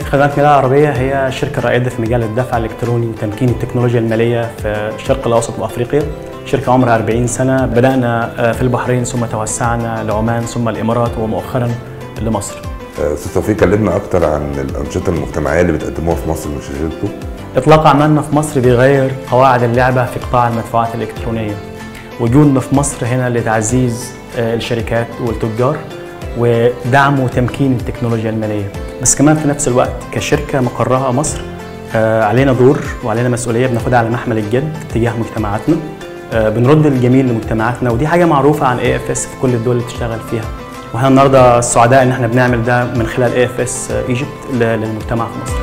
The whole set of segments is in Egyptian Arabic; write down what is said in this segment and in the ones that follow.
خدمات ميلاد العربية هي شركة رائدة في مجال الدفع الإلكتروني وتمكين التكنولوجيا المالية في الشرق الأوسط وأفريقيا شركة عمرها 40 سنة بدأنا في البحرين ثم توسعنا لعمان ثم الإمارات ومؤخرا لمصر استاذ توفيق كلمنا اكتر عن الانشطه المجتمعيه اللي بتقدموها في مصر من شركتكم إطلاق أعمالنا في مصر بيغير قواعد اللعبة في قطاع المدفوعات الإلكترونية وجودنا في مصر هنا لتعزيز الشركات والتجار ودعم وتمكين التكنولوجيا المالية بس كمان في نفس الوقت كشركة مقرها مصر علينا دور وعلينا مسؤولية بناخدها على محمل الجد تجاه مجتمعاتنا بنرد الجميل لمجتمعاتنا ودي حاجة معروفة عن اي اف اس في كل الدول اللي بتشتغل فيها واحنا النهارده السعداء ان احنا بنعمل ده من خلال اي اف اس ايجيبت للمجتمع في مصر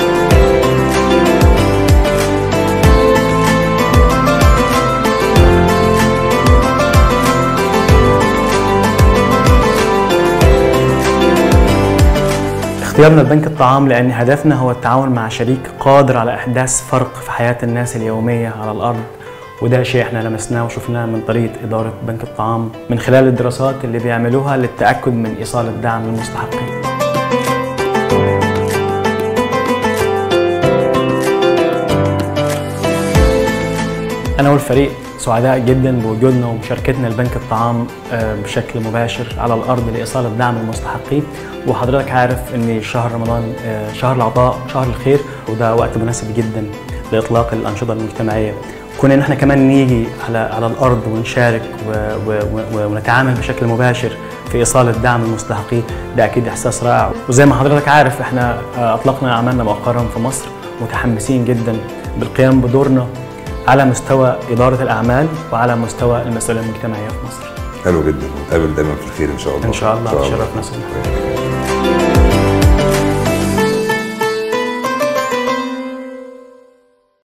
اختيارنا لبنك الطعام لأن هدفنا هو التعاون مع شريك قادر على إحداث فرق في حياة الناس اليومية على الأرض وده شيء احنا لمسناه وشفناه من طريقة إدارة بنك الطعام من خلال الدراسات اللي بيعملوها للتأكد من إيصال الدعم للمستحقين أنا والفريق سعداء جدا بوجودنا ومشاركتنا لبنك الطعام بشكل مباشر على الارض لايصال الدعم للمستحقين وحضرتك عارف ان شهر رمضان شهر العطاء شهر الخير وده وقت مناسب جدا لاطلاق الانشطه المجتمعيه كون ان احنا كمان نيجي على على الارض ونشارك و و و ونتعامل بشكل مباشر في ايصال الدعم للمستحقين ده اكيد احساس رائع وزي ما حضرتك عارف احنا اطلقنا اعمالنا مؤخرا في مصر متحمسين جدا بالقيام بدورنا على مستوى إدارة الأعمال وعلى مستوى المسؤولية المجتمعية في مصر حلو جدا ونتقابل دايما في الخير إن شاء الله إن شاء الله تشرفنا